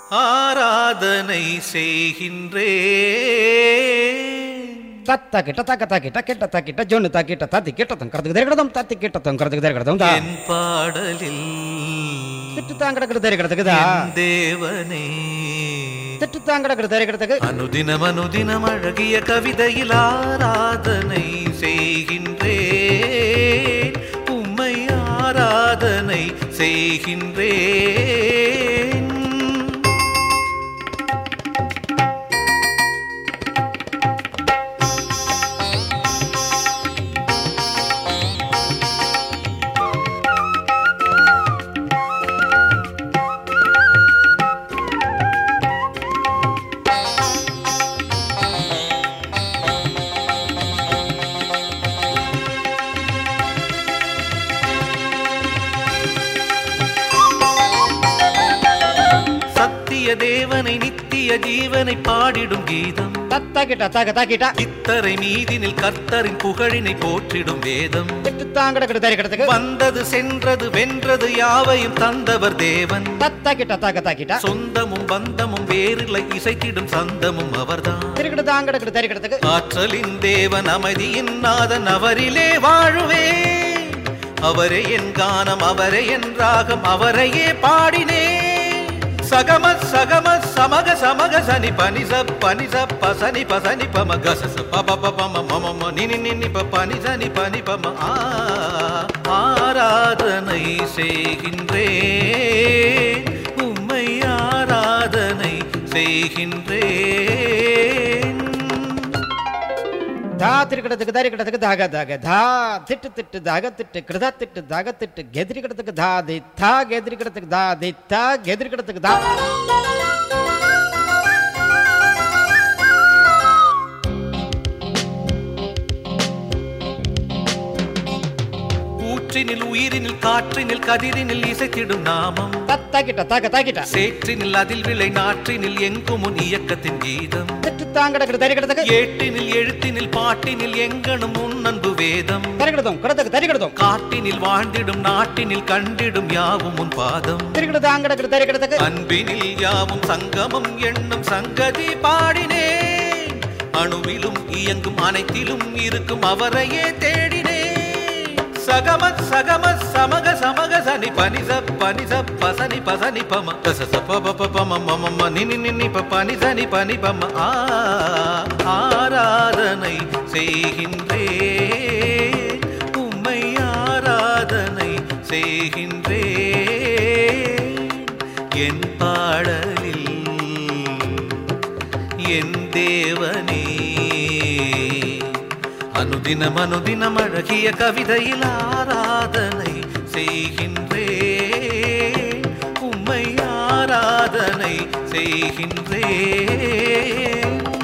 ஆராதனை செய்கின்றே தத்த கிட்ட தக்க தக்கிட்ட கிட்ட தக்கிட்ட ஜொன்னு தக்கிட்ட தத்தி கிட்டத்தம் கருத்துக்கு தெரிகிறதும் தத்தி கிட்டத்தம் கருத்துக்கு தெரிகிறதும் தான் என் பாடலில் திட்டு தாங்கடக்கு தெரிகிறதுக்குதா என் தேவனே திட்டு தாங்கடக்கு தெரிகிறதுக்கு அனுதினம் அனுதினம் அழகிய கவிதையில் ஆராதனை செய்கின்றேன் உம்மை ஆராதனை செய்கின்றேன் சத்திய தேவனை நித்திய ஜீவனை பாடிடும் கீதம் தத்த கிட்ட தக்க தக்கிட்ட இத்தரை மீதினில் கர்த்தரின் புகழினை போற்றிடும் வேதம் திட்டு தாங்கடக்கு தெரிகிறதுக்கு வந்தது சென்றது வென்றது யாவையும் தந்தவர் தேவன் தத்த கிட்ட தக்க தக்கிட்ட சொந்தமும் பந்தமும் வேறில்லை இசைத்திடும் சந்தமும் அவர்தான் திருக்கிட்டு தாங்கடக்கு தெரிகிறதுக்கு ஆற்றலின் தேவன் அமைதியின் நாதன் அவரிலே வாழுவேன் அவரே என் கானம் அவரே என் ராகம் அவரையே பாடினேன் சகம சகம சமக சமக சனி பனி ச பனி ச பசனி பசனி பம கச ச ப ப ப பம மம ம நினி நினி ப பனி சனி பனி பம ஆ ஆராதனை செய்கின்றேன் உம்மை ஆராதனை செய்கின்றேன் தா திருக்கிடத்துக்கு தரிக்கிடத்துக்கு தாக தாக தா திட்டு திட்டு தாக திட்டு கிருதா திட்டு தாக திட்டு கெதிரிக்கிடத்துக்கு தா தி தா கெதிரிக்கிடத்துக்கு தா தி தா கெதிரிக்கிடத்துக்கு தா ஊற்றினில் உயிரினில் காற்றினில் கதிரினில் இசைத்திடும் நாமம் தத்த கிட்ட தக்க தக்கிட்ட சேற்றினில் அதில் விளை நாற்றினில் எங்கும் உன் இயக்கத்தின் கீதம் திட்டு தாங்கடக்கு தரிக்கிடத்துக்கு ஏட்டினில் எழுத்தினில் பாட்டினில் எங்கனும் உன் அன்பு வேதம் தரிக்கிடதும் கிடத்துக்கு தரிக்கிடதும் காட்டினில் வாழ்ந்திடும் நாட்டினில் கண்டிடும் யாவும் உன் பாதம் திருக்கிட்டு தாங்கடக்கு தரிக்கிடத்துக்கு அன்பினில் யாவும் சங்கமம் எண்ணும் சங்கதி பாடினேன் அணுவிலும் இயங்கும் அனைத்திலும் இருக்கும் அவரையே தேடினேன் சகம சகம சமக சமக சனி பனி ச பனி ச பசனி பசனி பம கச ச ப ப ப பம மம ம நினி நினி ப பனி சனி பனி பம ஆ ஆராதனை செய்கின்றேன் உம்மை ஆராதனை செய்கின்றேன் என் பாடலில் என் தேவனே அனுதினம் அனுதினம் அழகிய கவிதையில் ஆராதனை செய்கின்றேன் உம்மை ஆராதனை செய்கின்றேன்